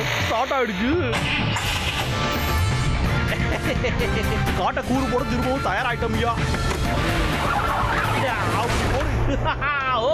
Start ஆயிடுச்சு காட்ட கூறு போட திரும்பவும் தயாராயிட்டோம் ஐயா யா, அப்படி போடு. ஓ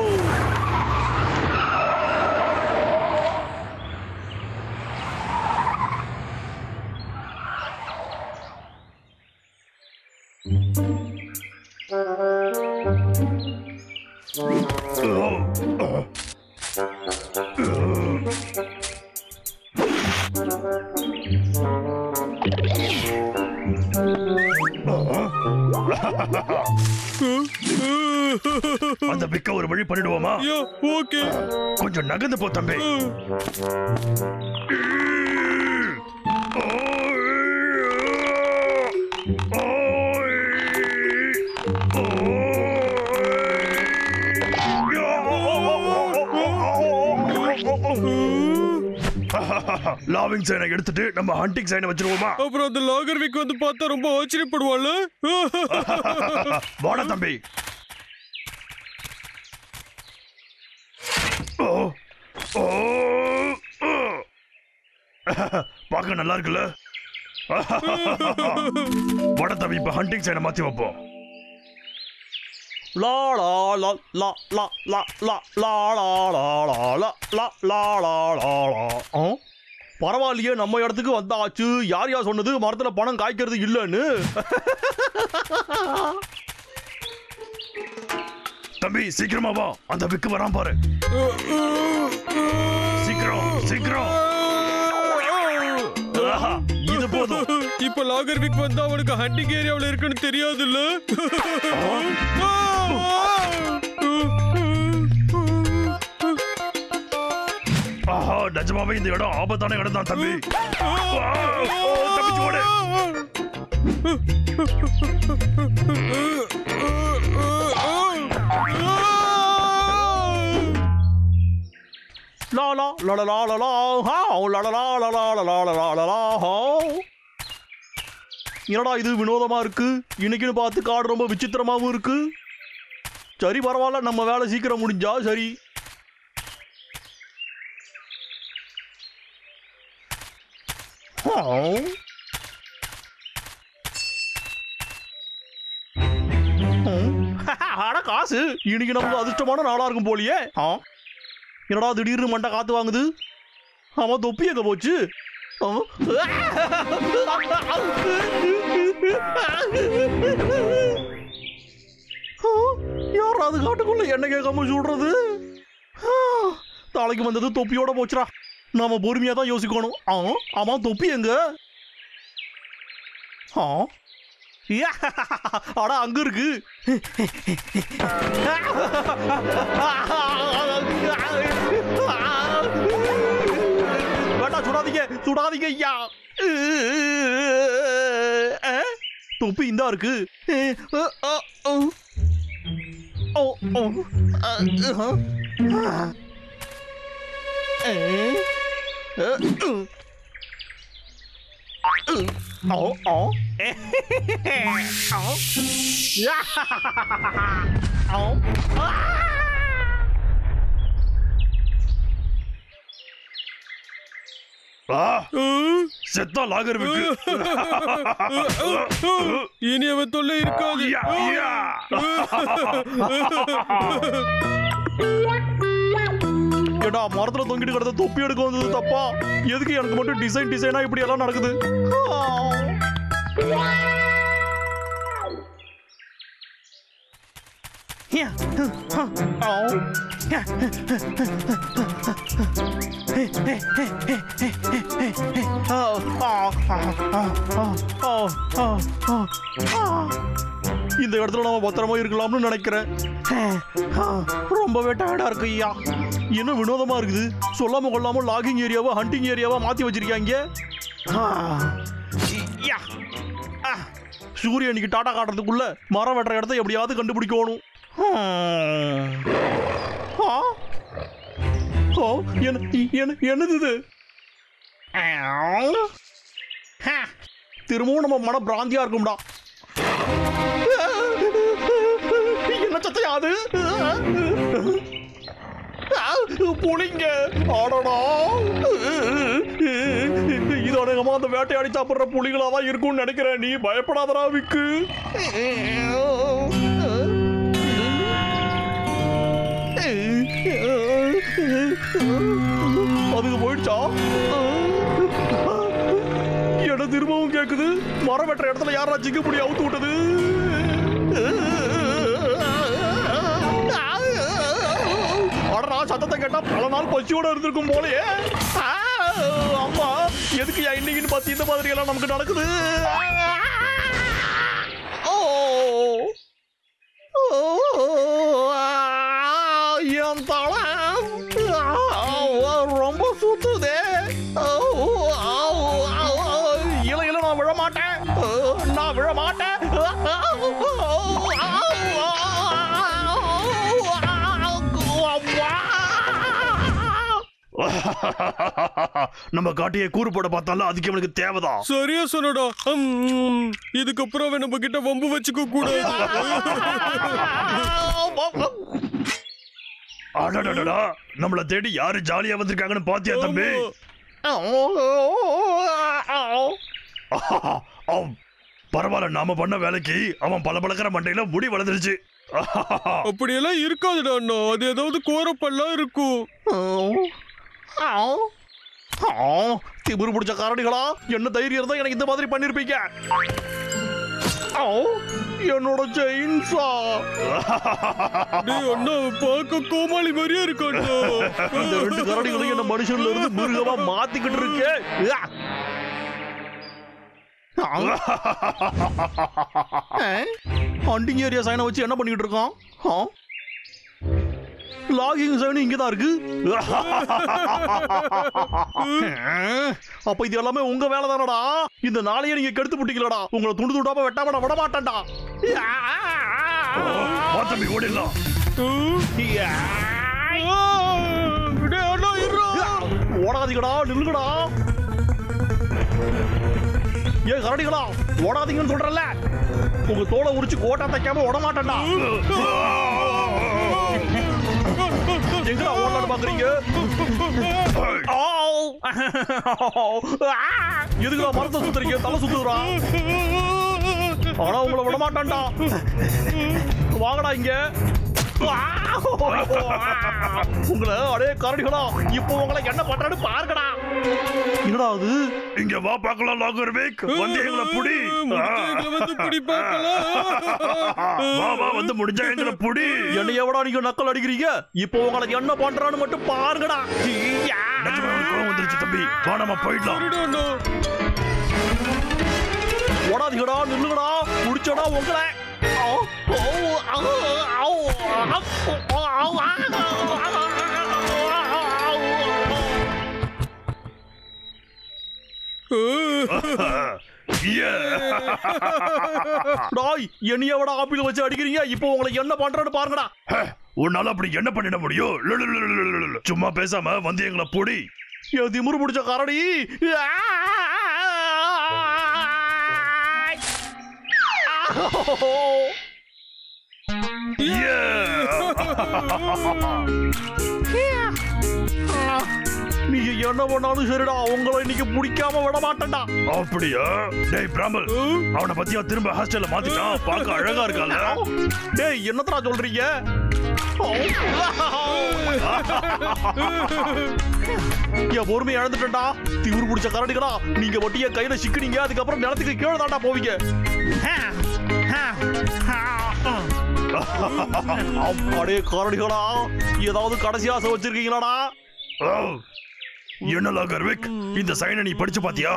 அந்த பிக்க ஒரு வழி பண்ணிடுவோமா ஐயோ ஓகே கொஞ்சம் நகர்ந்து போ தம்பி லாவிங் சைனை எடுத்துட்டு நம்ம ஹண்டிங் சைனை வச்சிருவோமா அப்புறம் அந்த லாகர்விக் வந்து பார்த்தா ரொம்ப ஆச்சரியப்படுவாள்ல வாடா தம்பி ஓ ஓ ஓ. பார்க்க நல்லா இருக்குல்ல வாடா தம்பி இப்ப ஹண்டிங் சைனை மாத்தி வைப்போம் லா லா லா லா லா லா லா லா லா லா லா லா லா லா லா லா லா ஆ? பரவாயில்லையே நம்ம இடத்துக்கு வந்தாச்சு யார் யார் சொன்னது மரத்துல பணம் காய்க்கிறது இல்லைன்னு தம்பி சீக்கிரமா வா அந்த விக்கு வரான் பாரு சீக்கிரம் சீக்கிரம் ஆஹா, இது போதும் இப்ப லாகர்விக் வந்து அவனுக்கு ஹண்டிங் ஏரியாவுல இருக்குன்னு தெரியாதுல்ல ஆஹா நிஜமாவே இந்த இடம் ஆபத்தான இடம் தான் தம்பி ஓ, தப்பிச்சு ஓடு. லா லா லா லா லா லா லா ஹா லா லா லா லா லா லா லா லா லா லா லா ஹா என்னடா இது வினோதமா இருக்கு இன்னைக்குன்னு பார்த்து காடு ரொம்ப விசித்திரமாவும் இருக்கு சரி பரவாயில்ல நம்ம வேலை சீக்கிரம் முடிஞ்சா சரி ஆ. ம். அட காசு இன்னைக்கு நமக்கு அதிர்ஷ்டமான நாளா இருக்கும் போலியே ஆ என்னடா திடீர்னு மண்டை காத்து வாங்குது ஆமா தொப்பி எங்க போச்சு ஆ? ஆ, யாராவது காட்டுக்குள்ள என்ன கேட்காம சொல்றது ஆ, தலைக்கு வந்தது தொப்பியோட போச்சுடா நாம பொறுமையா தான் யோசிக்கணும் ஆ ஆமா தொப்பி எங்க ஆ யா, அட அங்க இருக்கு வேண்டாம் சுடாதீங்க சுடாதீங்க ஐயா அஹ், தொப்பி இந்தா இருக்கு அஹ், அஹ், அஹ். ஓ ஓ அஹ், அஹ். அஹ், அஹ், அஹ். ஓ ஓ ஓ யா ஓ ஆ ஆ, செத்தா லாகர் விக்கு இனி அவன் தொல்லை இருக்காது யா, யா. ஏடா மரத்துல தொங்கிட்டு கிடந்த தொப்பி எடுக்க வந்தது தப்பா எதுக்கு எனக்கு மட்டும் டிசைன் டிசைனா இப்படி எல்லாம் நடக்குது இந்த இடத்துல நம்ம பத்திரமா இருக்கலாம்னு நினைக்கிறேன் ரொம்பவே டயர்டா இருக்கு ஐயா என்ன வினோதமா இருக்குது சொல்லாம கொள்ளாம லாகிங் ஏரியாவா ஹண்டிங் ஏரியாவா மாத்தி வச்சிருக்காங்க ஆ. யா. ஆ. சூரியன் இன்னைக்கு டாடா காட்டுறதுக்குள்ள மரம் வெட்டுற இடத்த எப்படியாவது கண்டுபிடிக்கணும் ஹம். ஆ. ஓ என்ன என்ன- என்னது இது ஆ. திரும்பவும் நம்ம மன பிராந்தியா இருக்கும்டா என்ன சத்தையாது புளிங்க ஆடடா நிச்சயமா அந்த வேட்டையாடி சாப்பிடுற புலிகளா தான் இருக்கும்னு நினைக்கிறேன் நீ பயப்படாதடா விக்கு அதுக்கு போயிடுச்சா என்ன திரும்பவும் கேக்குது மரம் வெட்டுற இடத்துல யாரா சிக்க முடி அவுத்து விட்டது அடடா சத்தத்தை கேட்டா பல நாள் பசியோட இருந்திருக்கும் போலயே ஆ, அம்மா எதுக்கு இன்னைக்குன்னு பார்த்து இந்த மாதிரி எல்லாம் நமக்கு நடக்குது ஓ ஓ, என் தலை ரொம்ப சுத்துதே இல்ல இல்ல நான் விழ மாட்டேன் நான் விழ மாட்டேன் நம்ம காட்டியை கூறு போட பார்த்தாலும் அதுக்கு அவனுக்கு தேவைதான் சரியா சொன்னடா ஹம், இதுக்கப்புறம் அவன் நம்ம கிட்ட வம்பு வச்சுக்க கூடாது அடடடடா நம்மள தேடி யாரு ஜாலியா வந்திருக்காங்கன்னு பாத்தியா தம்பி அவ், பரவாயில்ல நாம பண்ண வேலைக்கு அவன் பல பழக்கிற மண்டையில முடி வளர்ந்துருச்சு அப்படியெல்லாம் இருக்காதுடா அண்ணா அது ஏதாவது கோரப்பல்லாம் இருக்கும் திமிரு பிடிச்ச காரணிகளா என்ன தைரியம் இருந்தா எனக்கு இந்த மாதிரி பண்ணிருப்பீங்க ஆ, என்னோட செயின்ஸா டேய் அண்ணா அவன் பார்க்க கோமாளி மாதிரியே இருக்கான்டா இந்த ரெண்டு கரடிகளும் என்ன மனுஷன்ல இருந்து மிருகமா மாத்திக்கிட்டு இருக்கு ஹண்டிங் ஏரியா சைனை வச்சு என்ன பண்ணிக்கிட்டு இருக்கோம் லாகிங் சைன் இங்க தான் இருக்கு அப்ப இது எல்லாமே உங்க வேலை தானடா இந்த நாளையே நீங்க கெடுத்து விட்டீங்களடா உங்களை துண்டு துண்டாம வெட்டாம நான் விட மாட்டேன்டா வா தம்பி ஓடிடலாம் டேய் அண்ணா இருடா ஓடாதீங்கடா நில்லுங்கடா ஏன் கரடிகளா ஓடாதீங்கன்னு சொல்றல உங்க தோலை உரிச்சு கோட்டா தைக்காம ஓட மாட்டேன்டா எங்கடா ஓடலான்னு பாக்குறீங்க ஆவ். ஆ! எதுக்குடா மரத்தை சுத்துறீங்க தலை சுத்துறா ஆனா உங்களை விட மாட்டான்டா வாங்கடா இங்க ஆ! உங்களை அடே கரடிகளா இப்போ உங்களை என்ன பண்றான்னு பாருங்கடா என்னடா அது இங்க வா பார்க்கலாம் லாகர் வேக் வந்து எங்களை புடி முடிஞ்சா எங்களை வந்து பிடி பார்க்கலாம். வா வா வந்து முடிஞ்சா எங்களை புடி என்னை எவடா நீங்க நக்கல் அடிக்கிறீங்க இப்போ உங்களை என்ன பண்றான்னு மட்டும் பாருங்கடா நிஜமா அவனுக்கு கோவம் வந்துருச்சு தம்பி வா நம்ம போயிடலாம் சரிடா அண்ணா ஓடாதீங்கடா நில்லுங்கடா முடிச்சடா உங்களை ஆ, ஓ, ஆ, ஆ, ஆ, ஆ, Yeah. டாய் என்னையவடா ஆப்பிள் வச்சு அடிக்கிறீங்க இப்போ உங்களை என்ன பண்றேன்னு பாருங்கடா ஹே, உன்னால அப்படி என்ன பண்ணிட முடியும் லு, லு, லு, லு, லு, லு. சும்மா பேசாம வந்து எங்களை புடி என் திமிரு பிடிச்ச கரடி நீங்க என்ன பண்ணாலும் சரிடா உங்களை இன்னைக்கு பிடிக்காம விட மாட்டேன்டா அப்படியா டேய் பிராமல் அவனை பத்தியா திரும்ப ஹாஸ்டல்ல மாத்திட்டான் பார்க்க அழகா இருக்கான்ல டேய் என்னத்தடா சொல்றீங்க என் பொறுமையை இழந்துட்டேன்டா திமிரு பிடிச்ச கரடிகளா நீங்க வட்டிய கையில சிக்கினீங்க அதுக்கப்புறம் நிலத்துக்கு கீழே தாண்டா போவீங்க அடே கரடிகளா ஏதாவது கடைசி ஆசை வச்சிருக்கீங்களாடா ஓ, என்ன லாகர் விக் இந்த சைனை நீ படிச்சு பாத்தியா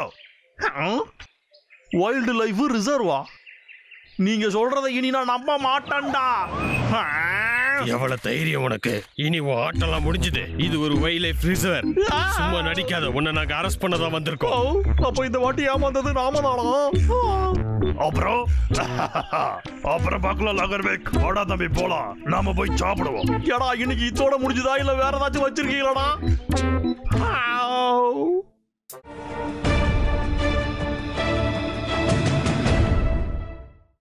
வைல்டு லைஃப் ரிசர்வா நீங்க சொல்றதை இனி நான் நம்ப மாட்டேன்டா எவ்வளவு தைரியம் உனக்கு இனி உன் ஆட்டெல்லாம் முடிஞ்சுது இது ஒரு வைல்ட் லைஃப் ரிசர்வ் சும்மா நடிக்காத உன்னை நாங்க அரெஸ்ட் பண்ண ஓ, வந்திருக்கோம் அப்ப இந்த வாட்டி ஏமாந்தது நாம தானா அப்புறம் அப்புறம் பார்க்கலாம் லாகர் விக் வாடா தம்பி போலாம் நாம போய் சாப்பிடுவோம் ஏடா இன்னைக்கு இதோட முடிஞ்சுதா இல்ல வேற ஏதாச்சும் வச்சிருக்கீங்களாடா ஆவ்.